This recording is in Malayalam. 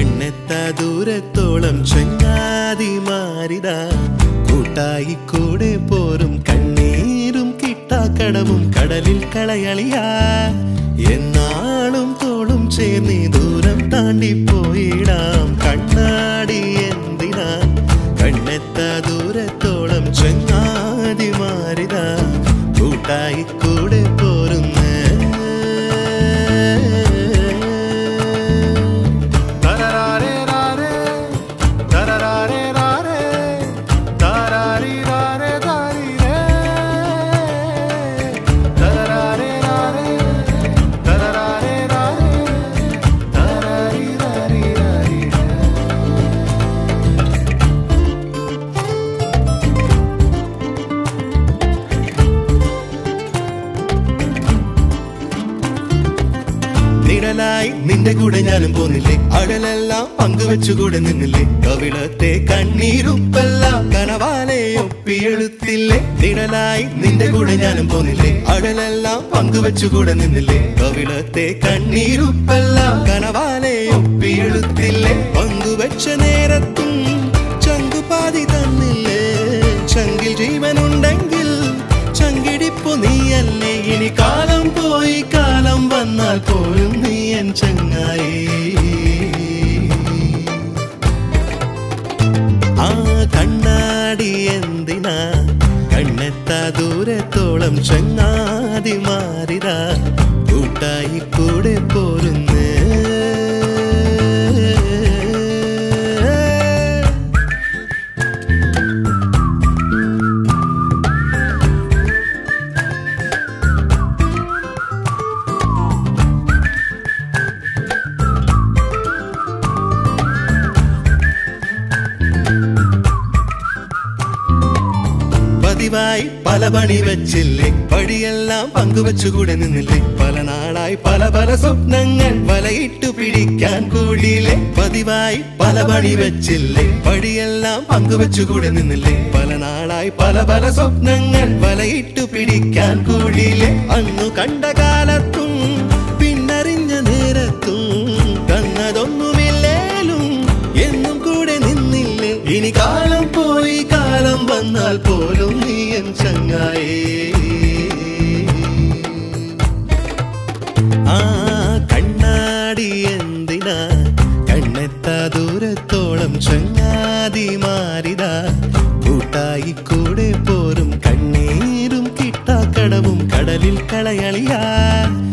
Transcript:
കണ്ണെത്താ ദൂരത്തോളം ചങ്ങാതി മാറിതാ കൂട്ടായി കൂടെ പോരും കണ്ണീരും കിട്ടാക്കടവും കടലിൽ കളയളിയാ എന്നാളും തോളും ചേർന്ന് ദൂരം താണ്ടി പോയിടാം കണ്ണാടി എന്തിനാ കണ്ണെത്താ ദൂരത്തോളം ചങ്ങാതി മാറിതാ കൂട്ടായി കൂടെ പോരുന്നേ തരരാരേ രാരേ, തരരാരേ രാരേ, താരാരി രാരേ താരീരേ. തരരാരേ രാരേ, തരരാരേ രാരേ, താരാരി രാരി രാരീരേ. നിഴലായി നിന്റെ കൂടെ ഞാനും പോന്നില്ലേ അടലെല്ലാം പങ്കുവെച്ചുകൂടെ നിന്നില്ലേ കവിളത്തെ കണ്ണീരുപ്പെല്ലാം കനവാലെ ഒപ്പിയെഴുത്തില്ലേ നിഴലായി നിന്റെ കൂടെ ഞാനും പോന്നില്ലേ അടലെല്ലാം പങ്കുവെച്ചുകൂടെ നിന്നില്ലേ കവിളത്തെ കണ്ണീരുപ്പെല്ലാം കനവാലെ ഒപ്പിയെഴുത്തില്ലേ പങ്കുവെച്ച നേരത്തും ചങ്കുപാതി തന്നില്ലേ ചങ്കിൽ ജീവനുണ്ടെങ്കിൽ ചങ്കിടിപ്പു നീയല്ലേ ഇനി കാലം പോയി കാലം വന്നാൽ പോലും നീ എൻ ചങ്ങായി ആ കണ്ണാടി എന്തിനാ കണ്ണെത്താ ദൂരത്തോളം ചങ്ങാതി മാറിതാ കൂട്ടായി കൂടെ പോരുന്നേ പതിവായി പല പണി വെച്ചില്ലേ പടിയെല്ലാം പങ്കുവെച്ചുകൂടെ നിന്നില്ലേ പല നാളായി പല പല സ്വപ്നങ്ങൾ വലയിട്ടു പിടിക്കാൻ കൂടിയില്ലേ പതിവായി പല പണി വെച്ചില്ലേ പടിയെല്ലാം പങ്കുവെച്ചുകൂടെ നിന്നില്ലേ പല നാളായി പല പല സ്വപ്നങ്ങൾ വലയിട്ടു പിടിക്കാൻ കൂടിയില്ലേ അന്നു കണ്ട കാലത്തും പിന്നറിഞ്ഞ നേരത്തും തന്നതൊന്നുമില്ലേലും എന്നും കൂടെ നിന്നില്ലേ ഇനി കാലം പോയി കാലം വന്നാൽ പോലും നീ എൻ ചങ്ങായേ ആ കണ്ണാടി എന്തിനാ കണ്ണെത്താ ദൂരത്തോളം ചങ്ങാതി മാറിതാ കൂട്ടായി കൂടെ പോരും കണ്ണീരും കിട്ടാക്കടവും കടലിൽ കളയളിയാ